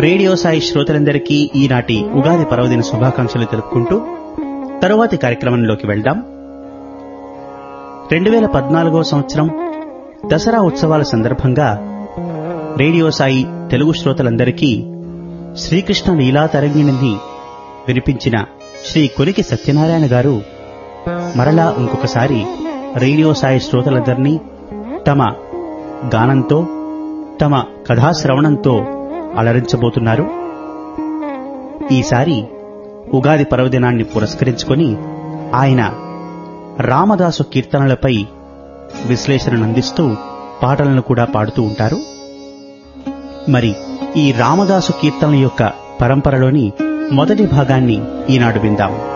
radio Sai శ్రోతలందరికీ ఈనాటి ఉగాది పర్వదిన శుభాకాంక్షలు తెలుపుకుంటూ తరువాతి కార్యక్రమంలోకి వెళ్దాం రెండు వేల పద్నాలుగో సంవత్సరం దసరా ఉత్సవాల సందర్భంగా రేడియో సాయి తెలుగు శ్రోతలందరికీ శ్రీకృష్ణ లీలా తరంగిణిని వినిపించిన శ్రీ కొరికి సత్యనారాయణ గారు మరలా ఇంకొకసారి రేడియో సాయి శ్రోతలందరినీ తమ గానంతో తమ కథాశ్రవణంతో అలరించబోతున్నారు ఈసారి ఉగాది పర్వదినాన్ని పురస్కరించుకొని ఆయన రామదాసు కీర్తనలపై విశ్లేషణను అందిస్తూ పాటలను కూడా పాడుతూ ఉంటారు మరి ఈ రామదాసు కీర్తనల యొక్క పరంపరలోని మొదటి భాగాన్ని ఈనాడు విందాం